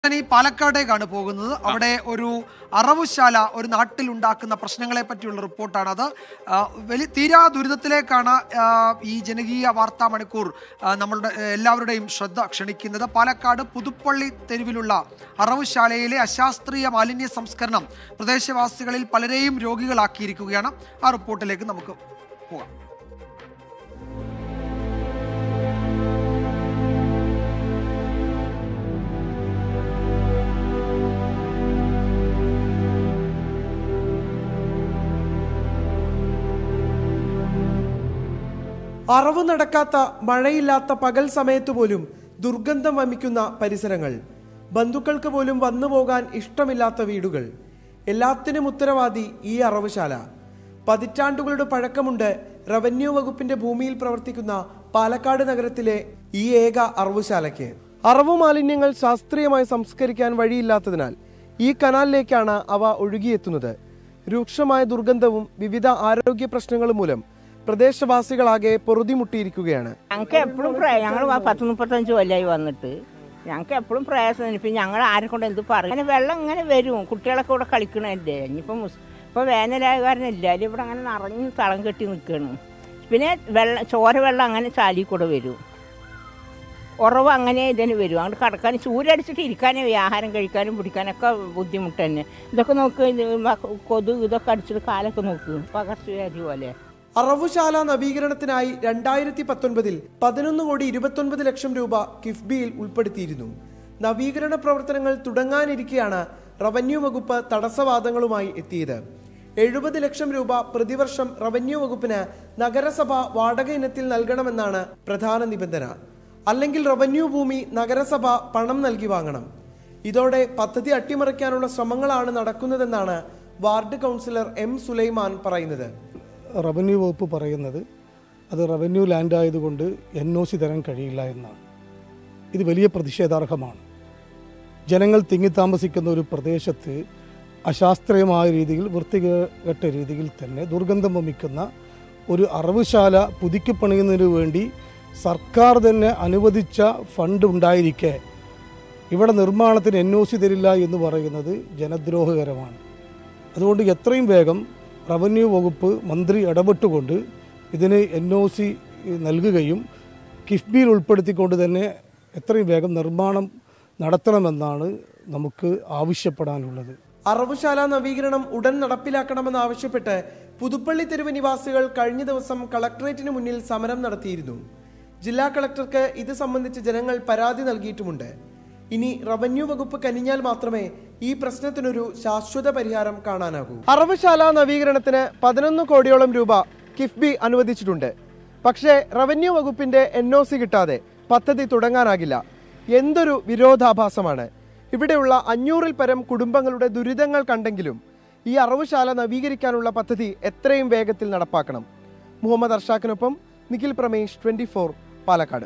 ഞാൻ ഈ പാലക്കാടേക്കാണ് പോകുന്നത് അവിടെ ഒരു അറവുശാല ഒരു നാട്ടിൽ ഉണ്ടാക്കുന്ന പ്രശ്നങ്ങളെ പറ്റിയുള്ള റിപ്പോർട്ടാണ് അത് ആ, വലിയ തീരാ ദുരിതത്തിലേക്കാണ് ആ, ഈ ജനകീയ വാർത്താ മണിക്കൂർ ആ, നമ്മളുടെ ആ, എല്ലാവരുടെയും ശ്രദ്ധ ക്ഷണിക്കുന്നത് പാലക്കാട് പുതുപ്പള്ളി തെരുവിലുള്ള അറവുശാലയിലെ അശാസ്ത്രീയ മാലിന്യ സംസ്കരണം പ്രദേശവാസികളിൽ പലരെയും രോഗികളാക്കിയിരിക്കുകയാണ് ആ റിപ്പോർട്ടിലേക്ക് നമുക്ക് പോകാം അറവ് നടക്കാത്ത മഴയില്ലാത്ത പകൽ സമയത്ത് പോലും ദുർഗന്ധം വമിക്കുന്ന പരിസരങ്ങൾ ബന്ധുക്കൾക്ക് പോലും വന്നു പോകാൻ ഇഷ്ടമില്ലാത്ത വീടുകൾ എല്ലാത്തിനും ഉത്തരവാദി ഈ അറവുശാല പതിറ്റാണ്ടുകളുടെ പഴക്കമുണ്ട് റവന്യൂ വകുപ്പിന്റെ ഭൂമിയിൽ പ്രവർത്തിക്കുന്ന പാലക്കാട് നഗരത്തിലെ ഈ ഏക അറവുശാലയ്ക്ക് അറവു മാലിന്യങ്ങൾ ശാസ്ത്രീയമായി സംസ്കരിക്കാൻ വഴിയില്ലാത്തതിനാൽ ഈ കനാലിലേക്കാണ് അവ ഒഴുകിയെത്തുന്നത് രൂക്ഷമായ ദുർഗന്ധവും വിവിധ ആരോഗ്യ പ്രശ്നങ്ങളും മൂലം പ്രദേശവാസികളാകെ പൊറുതിമുട്ടിയിരിക്കുകയാണ് ഞങ്ങൾക്ക് എപ്പോഴും പ്രയാസം ഞങ്ങൾ പത്ത് മുപ്പത്തഞ്ച് കൊല്ലമായി വന്നിട്ട് ഞങ്ങൾക്ക് എപ്പോഴും പ്രയാസം തന്നെ ഇപ്പം ഞങ്ങൾ ആരെ കൊണ്ട് എന്ത് പറയും അങ്ങനെ വെള്ളം ഇങ്ങനെ വരും കുട്ടികളൊക്കെ ഇവിടെ കളിക്കണല്ലേ ഇനിയിപ്പം മുസ് ഇപ്പോൾ വേനലായ കാരണം എല്ലാവരും ഇവിടെ അങ്ങനെ നിറഞ്ഞ് തളം കെട്ടി നിൽക്കുകയാണ് പിന്നെ വെള്ളം ചോര വെള്ളം അങ്ങനെ ചാലി കൂടെ വരും ഉറവ് അങ്ങനെ ഇതിന് വരും അങ്ങോട്ട് കടക്കാൻ ചൂരടിച്ചിട്ട് ഇരിക്കാനേ വയ്യ. ആഹാരം കഴിക്കാനും പിടിക്കാനൊക്കെ ബുദ്ധിമുട്ട് തന്നെ ഇതൊക്കെ നോക്ക് ഇത് മ- കൊതുക് ഇതൊക്കെ അടിച്ചിട്ട് കാലൊക്കെ നോക്ക് പകർച്ചവ്യാധി പോലെ അറവുശാല നവീകരണത്തിനായി രണ്ടായിരത്തി പത്തൊൻപതിൽ പതിനൊന്ന് കോടി ഇരുപത്തൊൻപത് ലക്ഷം രൂപ കിഫ്ബിയിൽ ഉൾപ്പെടുത്തിയിരുന്നു നവീകരണ പ്രവർത്തനങ്ങൾ തുടങ്ങാനിരിക്കെയാണ് റവന്യൂ വകുപ്പ് തടസ്സവാദങ്ങളുമായി എത്തിയത് എഴുപത് ലക്ഷം രൂപ പ്രതിവർഷം റവന്യൂ വകുപ്പിന് നഗരസഭ വാടക ഇനത്തിൽ നൽകണമെന്നാണ് പ്രധാന നിബന്ധന അല്ലെങ്കിൽ റവന്യൂ ഭൂമി നഗരസഭ പണം നൽകി വാങ്ങണം ഇതോടെ പദ്ധതി അട്ടിമറിക്കാനുള്ള ശ്രമങ്ങളാണ് നടക്കുന്നതെന്നാണ് വാർഡ് കൗൺസിലർ എം സുലൈമാൻ പറയുന്നത് റവന്യൂ വകുപ്പ് പറയുന്നത് അത് റവന്യൂ ലാൻഡ് ആയതുകൊണ്ട് എൻ ഒ സി തരാൻ കഴിയില്ല എന്നാണ് ഇത് വലിയ പ്രതിഷേധാർഹമാണ് ജനങ്ങൾ തിങ്ങിത്താമസിക്കുന്ന ഒരു പ്രദേശത്ത് അശാസ്ത്രീയമായ രീതിയിൽ വൃത്തികെട്ട രീതിയിൽ തന്നെ ദുർഗന്ധം വമിക്കുന്ന ഒരു അറവുശാല പുതുക്കി പണിയുന്നതിന് വേണ്ടി സർക്കാർ തന്നെ അനുവദിച്ച ഫണ്ട് ഉണ്ടായിരിക്കെ ഇവിടെ നിർമ്മാണത്തിന് എൻ ഒ സി തരില്ല എന്ന് പറയുന്നത് ജനദ്രോഹകരമാണ് അതുകൊണ്ട് എത്രയും വേഗം റവന്യൂ വകുപ്പ് മന്ത്രി ഇടപെട്ടുകൊണ്ട് ഇതിന് എൻ ഒ സി നൽകുകയും കിഫ്ബിയിൽ ഉൾപ്പെടുത്തിക്കൊണ്ട് തന്നെ എത്രയും വേഗം നിർമ്മാണം നടത്തണമെന്നാണ് നമുക്ക് ആവശ്യപ്പെടാനുള്ളത് അറവുശാല നവീകരണം ഉടൻ നടപ്പിലാക്കണമെന്നാവശ്യപ്പെട്ട് പുതുപ്പള്ളി തെരുവ് നിവാസികൾ കഴിഞ്ഞ ദിവസം കളക്ടറേറ്റിന് മുന്നിൽ സമരം നടത്തിയിരുന്നു ജില്ലാ കളക്ടർക്ക് ഇത് സംബന്ധിച്ച് ജനങ്ങൾ പരാതി നൽകിയിട്ടുമുണ്ട് ഇനി റവന്യൂ വകുപ്പ് കനിഞ്ഞാൽ മാത്രമേ ഈ പ്രശ്നത്തിനൊരു ശാശ്വത പരിഹാരം കാണാനാകൂ അറവുശാല നവീകരണത്തിന് പതിനൊന്ന് കോടിയോളം രൂപ കിഫ്ബി അനുവദിച്ചിട്ടുണ്ട് പക്ഷേ റവന്യൂ വകുപ്പിന്റെ എൻ ഒ സി കിട്ടാതെ പദ്ധതി തുടങ്ങാനാകില്ല എന്തൊരു വിരോധാഭാസമാണ് ഇവിടെയുള്ള അഞ്ഞൂറിൽ പരം കുടുംബങ്ങളുടെ ദുരിതങ്ങൾ കണ്ടെങ്കിലും ഈ അറവുശാല നവീകരിക്കാനുള്ള പദ്ധതി എത്രയും വേഗത്തിൽ നടപ്പാക്കണം മുഹമ്മദ് അർഷാഖിനൊപ്പം നിഖിൽ പ്രമേഷ് ട്വന്റി പാലക്കാട്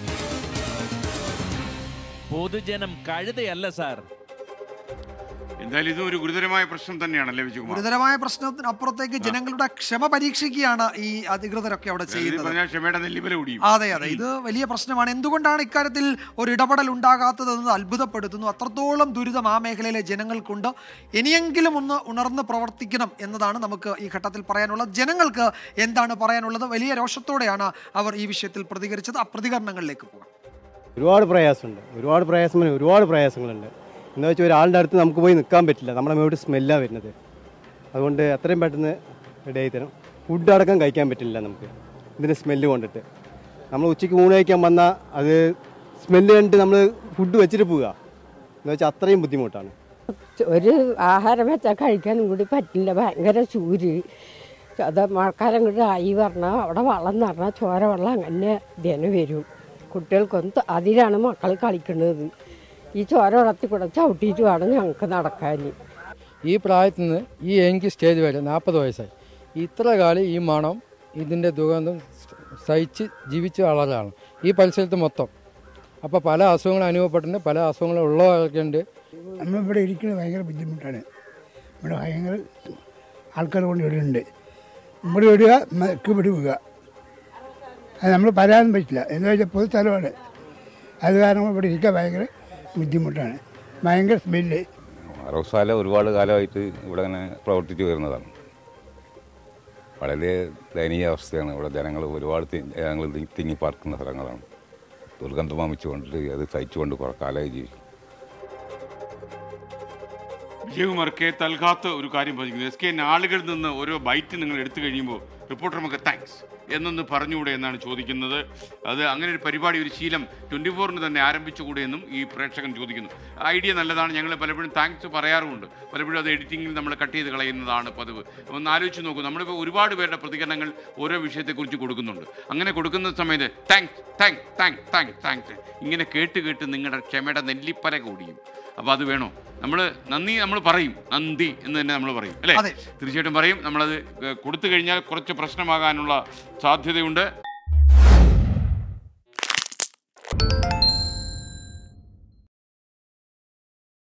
പൊതുജനം കഴുതയല്ല സാർ എന്തായാലും ഇതും ഒരു ഗുരുതരമായ പ്രശ്നം തന്നെയാണല്ലേ വിജയകുമാർ ഗുരുതരമായ പ്രശ്നത്തിനപ്പുറത്തേക്ക് ജനങ്ങളുടെ ക്ഷമ പരീക്ഷിക്കുകയാണ് ഈ അധികൃതരൊക്കെ അവിടെ ഇത് ചെയ്യുന്നത് പറഞ്ഞാൽ ക്ഷമയുടെ നെല്ലിമല കൂടിയും അതെ അതെ ഇത് വലിയ പ്രശ്നമാണ് എന്തുകൊണ്ടാണ് ഇക്കാര്യത്തിൽ ഒരു ഇടപെടൽ ഉണ്ടാകാത്തതെന്ന് അത്ഭുതപ്പെടുത്തുന്നു അത്രത്തോളം ദുരിതം ആ മേഖലയിലെ ജനങ്ങൾക്കുണ്ട് ഇനിയെങ്കിലും ഒന്ന് ഉണർന്ന് പ്രവർത്തിക്കണം എന്നതാണ് നമുക്ക് ഈ ഘട്ടത്തിൽ പറയാനുള്ളത് ജനങ്ങൾക്ക് എന്താണ് പറയാനുള്ളത് വലിയ രോഷത്തോടെയാണ് അവർ ഈ വിഷയത്തിൽ പ്രതികരിച്ചത് ആ പ്രതികരണങ്ങളിലേക്ക് പോകാം ഒരുപാട് പ്രയാസമുണ്ട് ഒരുപാട് പ്രയാസം പറഞ്ഞാൽ ഒരുപാട് പ്രയാസങ്ങളുണ്ട് എന്താ വെച്ചാൽ ഒരാളുടെ അടുത്ത് നമുക്ക് പോയി നിൽക്കാൻ പറ്റില്ല നമ്മുടെ മേലോട്ട് സ്മെല്ലാണ് വരുന്നത് അതുകൊണ്ട് എത്രയും പെട്ടെന്ന് റെഡി ആയി തരും ഫുഡ് അടക്കം കഴിക്കാൻ പറ്റില്ല നമുക്ക് ഇതിൻ്റെ സ്മെല്ല് കൊണ്ടിട്ട് നമ്മൾ ഉച്ചയ്ക്ക് ഊണ് കഴിക്കാൻ വന്നാൽ അത് സ്മെല്ല് കണ്ടിട്ട് നമ്മൾ ഫുഡ് വെച്ചിട്ട് പോവുക എന്ന് വെച്ചാൽ അത്രയും ബുദ്ധിമുട്ടാണ് ഒരു ആഹാരം വെച്ചാൽ കഴിക്കാനും കൂടി പറ്റില്ല ഭയങ്കര ചൂര് അത് മഴക്കാലം കൂടി ആയി പറഞ്ഞാൽ അവിടെ വെള്ളം നിറഞ്ഞാൽ ചോര വെള്ളം അങ്ങനെ ഇതിന് വരും കുട്ടികൾക്കൊന്നും ത- അതിലാണ് മക്കൾ കളിക്കുന്നത് ഈ ചോര വെള്ളത്തിൽ കൂടെ ചവിട്ടിയിട്ട് വേണം ഞങ്ങൾക്ക് നടക്കാൻ ഈ പ്രായത്തിൽ നിന്ന് ഈ എനിക്ക് സ്റ്റേജ് വരെ നാൽപ്പത് വയസ്സായി ഇത്ര കാലം ഈ മണം ഇതിൻ്റെ ദുഗന്ധം സഹിച്ച് ജീവിച്ച ആളാണ് ഈ പരിസരത്ത് മൊത്തം അപ്പോൾ പല അസുഖങ്ങളും അനുഭവപ്പെട്ടിട്ടുണ്ട് പല അസുഖങ്ങളും ഉള്ളവർക്കുണ്ട് നമ്മളിവിടെ ഇരിക്കുന്നത് ഭയങ്കര ബുദ്ധിമുട്ടാണ് ഇവിടെ ഭയങ്കര ആൾക്കാർ കൊണ്ട് ഇവിടെ ഉണ്ട് ഇവിടെ വിടുക മക്ക് വിടുക അത് നമ്മൾ പറയാനും പറ്റില്ല എന്ന് വെച്ചാൽ പൊതു സ്ഥലമാണ് അത് കാരണം ഇവിടെ ഇരിക്കാൻ ഭയങ്കര ബുദ്ധിമുട്ടാണ് ഭയങ്കര സ്മെല്ല് അറവശാല ഒരുപാട് കാലമായിട്ട് ഇവിടെ ഇങ്ങനെ പ്രവർത്തിച്ചു വരുന്നതാണ് വളരെ ദയനീയ അവസ്ഥയാണ് ഇവിടെ ജനങ്ങൾ ഒരുപാട് തി- ജനങ്ങൾ തി- തിങ്ങി പാർക്കുന്ന സ്ഥലങ്ങളാണ് ദുർഗന്ധം വമിച്ചുകൊണ്ട് അത് സഹിച്ചുകൊണ്ട് കുറെ കാലമായി ജീവിക്കും വിജയകുമാർ കെ തൽകാത്ത് ഒരു കാര്യം പറഞ്ഞിരിക്കുന്നു എസ് കെ ആളുകളിൽ നിന്ന് ഓരോ ബൈറ്റ് നിങ്ങൾ എടുത്തു കഴിയുമ്പോൾ റിപ്പോർട്ടർ നമുക്ക് താങ്ക്സ് എന്നൊന്ന് പറഞ്ഞുകൂടെ എന്നാണ് ചോദിക്കുന്നത് അത് അങ്ങനെ ഒരു പരിപാടി ഒരു ശീലം ട്വൻറ്റി ഫോറിന് തന്നെ ആരംഭിച്ചുകൂടെ എന്നും ഈ പ്രേക്ഷകൻ ചോദിക്കുന്നു ഐഡിയ നല്ലതാണ് ഞങ്ങൾ പലപ്പോഴും താങ്ക്സ് പറയാറുമുണ്ട് പലപ്പോഴും അത് എഡിറ്റിങ്ങിൽ നമ്മൾ കട്ട് ചെയ്ത് കളയുന്നതാണ് പതിവ് ഒന്ന് ആലോചിച്ച് നോക്കൂ നമ്മളിപ്പോൾ ഒരുപാട് പേരുടെ പ്രതികരണങ്ങൾ ഓരോ വിഷയത്തെക്കുറിച്ച് കൊടുക്കുന്നുണ്ട് അങ്ങനെ കൊടുക്കുന്ന സമയത്ത് thanks thanks thanks thanks thanks ഇങ്ങനെ കേട്ട് കേട്ട് നിങ്ങളുടെ ക്ഷമയുടെ നെല്ലിപ്പല കൂടിയും അപ്പോൾ അത് വേണോ നമ്മൾ നന്ദി നമ്മൾ പറയും നന്ദി എന്ന് തന്നെ നമ്മൾ പറയും അല്ലേ തീർച്ചയായിട്ടും പറയും നമ്മളത് ഏഹ്, കൊടുത്തു കഴിഞ്ഞാൽ കുറച്ച് പ്രശ്നമാകാനുള്ള സാധ്യതയുണ്ട്